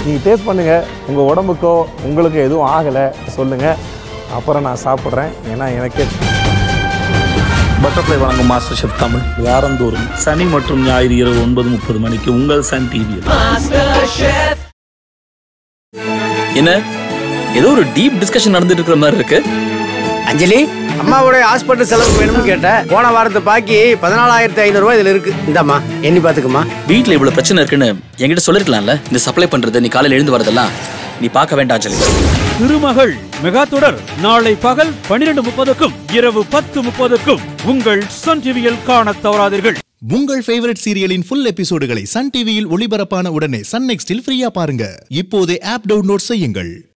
நீங்கள் டேஸ்ட் பண்ணுங்கள் உங்கள் உடம்புக்கோ உங்களுக்கு எதுவும் ஆகலை சொல்லுங்கள் அப்புறம் நான் சாப்பிட்றேன் ஏன்னா எனக்கே பட்டர்ஃப்ளை வழங்கும் மாஸ்டர் ஷெஃப் தமிழ் வாரந்தோறும் சனி மற்றும் ஞாயிறு இரவு ஒன்பது முப்பது மணிக்கு உங்கள் சன் டிவியில் என்ன ஏதோ ஒரு டீப் டிஸ்கஷன் நடந்துட்டு இருக்கிற மாதிரி இருக்கு அஞ்சலி அம்மாவுடைய ஹாஸ்பிட்டல் செலவு வேணும்னு கேட்டேன் போன வாரத்தை பாக்கி பதினாலாயிரத்தி ஐநூறு ரூபாய் இதுல இருக்கு இந்தாம்மா எண்ணி பாத்துக்குமா வீட்ல இவ்வளவு பிரச்சனை இருக்குன்னு என்கிட்ட சொல்லிருக்கலாம்ல இந்த சப்ளை பண்றது நீ காலையில எழுந்து வரதெல்லாம் நீ பார்க்க வேண்டாம் அஞ்சலி திருமகள் மெகா தொடர் நாளை பகல் பனிரெண்டு முப்பதுக்கும் இரவு பத்து முப்பதுக்கும் உங்கள் சன் டிவியில் காணத் தவறாதீர்கள் உங்கள் ஃபேவரட் சீரியலின் ஃபுல் எபிசோடுகளை சன் டிவியில் ஒளிபரப்பான உடனே சன் நெக்ஸ்டில் ஃப்ரீயா பாருங்க இப்போதே ஆப் டவுன்லோட் செய்யுங்கள்